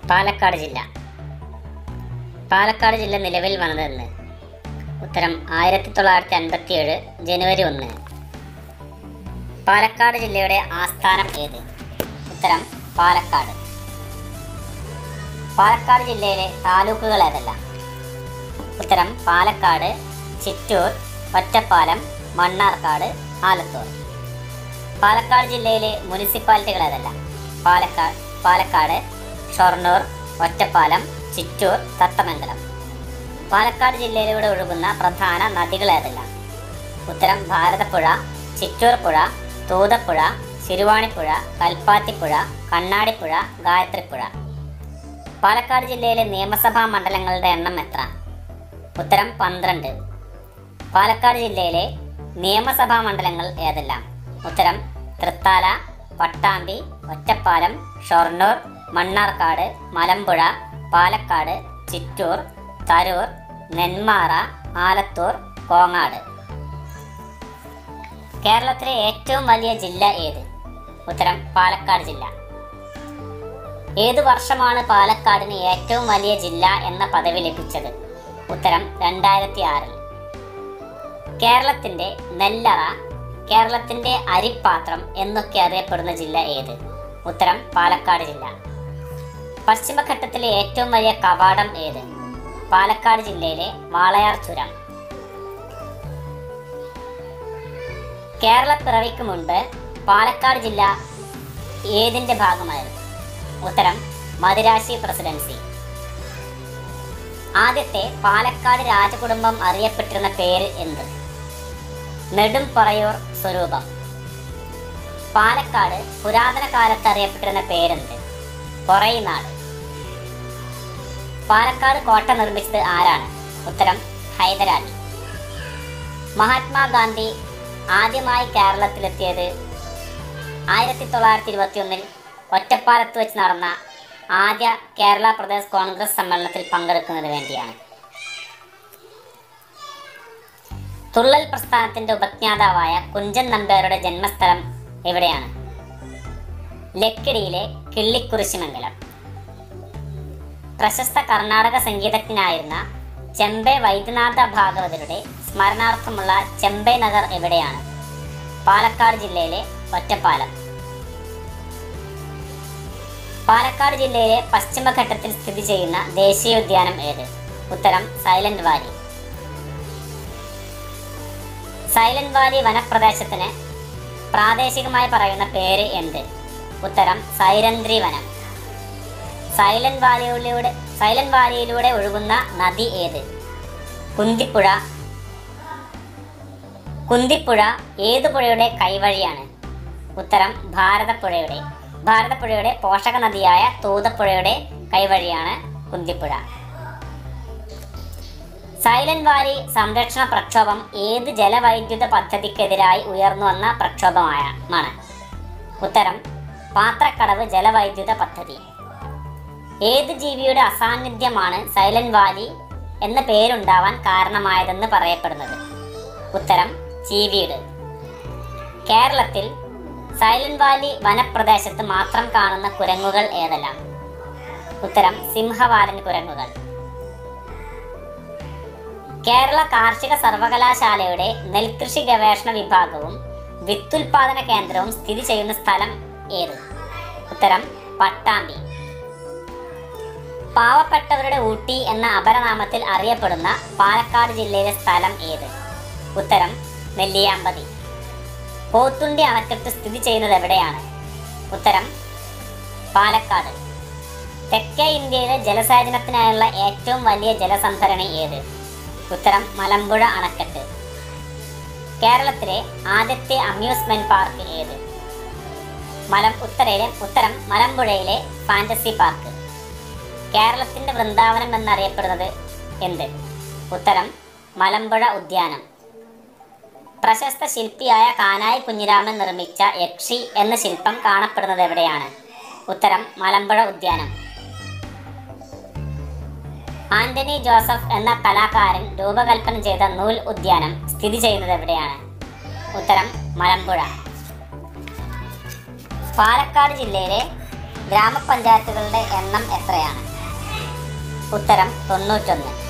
പാലക്കാട് ജില്ല പാലക്കാട് ജില്ല നിലവിൽ വന്നതെന്ന് ഉത്തരം ആയിരത്തി തൊള്ളായിരത്തി അൻപത്തി ഏഴ് ജനുവരി ഒന്നിന് പാലക്കാട് ജില്ലയുടെ ആസ്ഥാനം ഏത് ഉത്തരം പാലക്കാട് പാലക്കാട് ജില്ലയിലെ താലൂക്കുകൾ ഏതെല്ലാം ഉത്തരം പാലക്കാട് ചിറ്റൂർ ഒറ്റപ്പാലം മണ്ണാർക്കാട് ആലത്തൂർ പാലക്കാട് ജില്ലയിലെ മുനിസിപ്പാലിറ്റികൾ ഏതെല്ലാം പാലക്കാട് പാലക്കാട് ഷൊർണൂർ ഒറ്റപ്പാലം ചിറ്റൂർ തത്തമംഗലം പാലക്കാട് ജില്ലയിലൂടെ ഒഴുകുന്ന പ്രധാന നദികൾ ഏതെല്ലാം ഉത്തരം ഭാരതപ്പുഴ ചിറ്റൂർ പുഴ തൂതപ്പുഴ ശിരുവാണിപ്പുഴ കൽപ്പാത്തിപ്പുഴ കണ്ണാടിപ്പുഴ ഗായത്രിപ്പുഴ പാലക്കാട് ജില്ലയിലെ നിയമസഭാ മണ്ഡലങ്ങളുടെ എണ്ണം എത്ര ഉത്തരം പന്ത്രണ്ട് പാലക്കാട് ജില്ലയിലെ നിയമസഭാ മണ്ഡലങ്ങൾ ഏതെല്ലാം ഉത്തരം തൃത്താല പട്ടാമ്പി ഒറ്റപ്പാലം ഷൊർണൂർ മണ്ണാർക്കാട് മലമ്പുഴ പാലക്കാട് ചിറ്റൂർ തരൂർ നെന്മാറ ആലത്തൂർ കോങ്ങാട് കേരളത്തിലെ ഏറ്റവും വലിയ ജില്ല ഏത് ഉത്തരം പാലക്കാട് ജില്ല ഏതു വർഷമാണ് പാലക്കാടിന് ഏറ്റവും വലിയ ജില്ല എന്ന പദവി ലഭിച്ചത് ഉത്തരം രണ്ടായിരത്തി ആറിൽ കേരളത്തിന്റെ നെല്ലറ കേരളത്തിന്റെ അരിപ്പാത്രം എന്നൊക്കെ അറിയപ്പെടുന്ന ജില്ല ഏത് ഉത്തരം പാലക്കാട് ജില്ല പശ്ചിമഘട്ടത്തിലെ ഏറ്റവും വലിയ കവാടം ഏത് പാലക്കാട് ജില്ലയിലെ വാളയാർ ചുരം കേരളപ്പിറവിക്ക് മുൻപ് പാലക്കാട് ജില്ല ഏതിന്റെ ഭാഗമായിരുന്നു ഉത്തരം മദിരാശി പ്രസിഡൻസി ആദ്യത്തെ പാലക്കാട് രാജകുടുംബം അറിയപ്പെട്ടിരുന്ന പേര് എന്ത് നെടും പറയൂർ സ്വരൂപം പാലക്കാട് പുരാതന കാലത്ത് അറിയപ്പെട്ടിരുന്ന പേരെന്ത് പൊറൈനാട് പാലക്കാട് കോട്ട നിർമ്മിച്ചത് ആരാണ് ഉത്തരം ഹൈദരാലി മഹാത്മാഗാന്ധി ആദ്യമായി കേരളത്തിലെത്തിയത് ആയിരത്തി തൊള്ളായിരത്തി ഇരുപത്തി ഒന്നിൽ ഒറ്റപ്പാലത്ത് വെച്ച് നടന്ന ആദ്യ കേരള പ്രദേശ് കോൺഗ്രസ് സമ്മേളനത്തിൽ പങ്കെടുക്കുന്നതിന് വേണ്ടിയാണ് തുള്ളൽ പ്രസ്ഥാനത്തിന്റെ ഉപജ്ഞാതാവായ കുഞ്ചൻ നമ്പ്യാരുടെ ജന്മസ്ഥലം എവിടെയാണ് ലക്കിടിയിലെ കിള്ളിക്കുറിശിമംഗലം പ്രശസ്ത കർണാടക സംഗീതജ്ഞനായിരുന്ന ചെമ്പെ വൈദ്യനാഥ ഭാഗവതരുടെ സ്മരണാർത്ഥമുള്ള ചെമ്പൈ നഗർ എവിടെയാണ് പാലക്കാട് ജില്ലയിലെ ഒറ്റപ്പാലം പാലക്കാട് ജില്ലയിലെ പശ്ചിമഘട്ടത്തിൽ സ്ഥിതി ചെയ്യുന്ന ദേശീയോദ്യാനം ഏത് ഉത്തരം സൈലന്റ് വാലി സൈലന്റ് വാലി വനപ്രദേശത്തിന് പ്രാദേശികമായി പറയുന്ന പേര് എന്ത് ഉത്തരം സൈരന്ത്രി വനം സൈലന്റ് വാലിയിലൂടെ സൈലന്റ് വാലിയിലൂടെ ഒഴുകുന്ന നദി ഏത് കുന്തിപ്പുഴ കുന്തിപ്പുഴ ഏത് പുഴയുടെ കൈവഴിയാണ് ഉത്തരം ഭാരതപ്പുഴയുടെ ഭാരതപ്പുഴയുടെ പോഷക നദിയായ തൂതപ്പുഴയുടെ കൈവഴിയാണ് കുന്തിപ്പുഴ സൈലന്റ് വാലി സംരക്ഷണ പ്രക്ഷോഭം ഏത് ജലവൈദ്യുത പദ്ധതിക്കെതിരായി ഉയർന്നു വന്ന പ്രക്ഷോഭമാണ് ഉത്തരം പാത്രക്കടവ് ജലവൈദ്യുത പദ്ധതി ഏത് ജീവിയുടെ അസാന്നിധ്യമാണ് സൈലന്റ് വാലി എന്ന പേരുണ്ടാവാൻ കാരണമായതെന്ന് പറയപ്പെടുന്നത് ഉത്തരം ചീവീട് കേരളത്തിൽ സൈലന്റ് വാലി വനപ്രദേശത്ത് മാത്രം കാണുന്ന കുരങ്ങുകൾ ഏതെല്ലാം ഉത്തരം സിംഹവാലൻ കുരങ്ങുകൾ കേരള കാർഷിക സർവകലാശാലയുടെ നെൽകൃഷി ഗവേഷണ വിഭാഗവും വിത്തുൽപാദന കേന്ദ്രവും സ്ഥിതി ചെയ്യുന്ന സ്ഥലം ഏത് ഉത്തരം പട്ടാമ്പി പാവപ്പെട്ടവരുടെ ഊട്ടി എന്ന അപരനാമത്തിൽ അറിയപ്പെടുന്ന പാലക്കാട് ജില്ലയിലെ സ്ഥലം ഏത് ഉത്തരം നെല്ലിയാമ്പതി പോത്തുണ്ടി അണക്കെട്ട് സ്ഥിതി ചെയ്യുന്നത് എവിടെയാണ് ഉത്തരം പാലക്കാട് തെക്കേ ഇന്ത്യയിലെ ജലസേചനത്തിനായുള്ള ഏറ്റവും വലിയ ജലസംഭരണി ഏത് ഉത്തരം മലമ്പുഴ അണക്കെട്ട് കേരളത്തിലെ ആദ്യത്തെ അമ്യൂസ്മെന്റ് പാർക്ക് ഏത് മലം ഉത്തരയിലെ ഉത്തരം മലമ്പുഴയിലെ ഫാന്റസി പാർക്ക് കേരളത്തിന്റെ വൃന്ദാവനം എന്നറിയപ്പെടുന്നത് എന്ത് ഉത്തരം മലമ്പുഴ ഉദ്യാനം പ്രശസ്ത ശില്പിയായ കാനായി കുഞ്ഞിരാമൻ നിർമ്മിച്ച യക്ഷി എന്ന ശില്പം കാണപ്പെടുന്നത് എവിടെയാണ് ഉത്തരം മലമ്പുഴ ഉദ്യാനം ആന്റണി ജോസഫ് എന്ന കലാകാരൻ രൂപകൽപ്പന ചെയ്ത നൂൽ ഉദ്യാനം സ്ഥിതി ചെയ്യുന്നത് എവിടെയാണ് ഉത്തരം മലമ്പുഴ പാലക്കാട് ജില്ലയിലെ ഗ്രാമപഞ്ചായത്തുകളുടെ എണ്ണം എത്രയാണ് ഉത്തരം തൊണ്ണൂറ്റൊന്ന്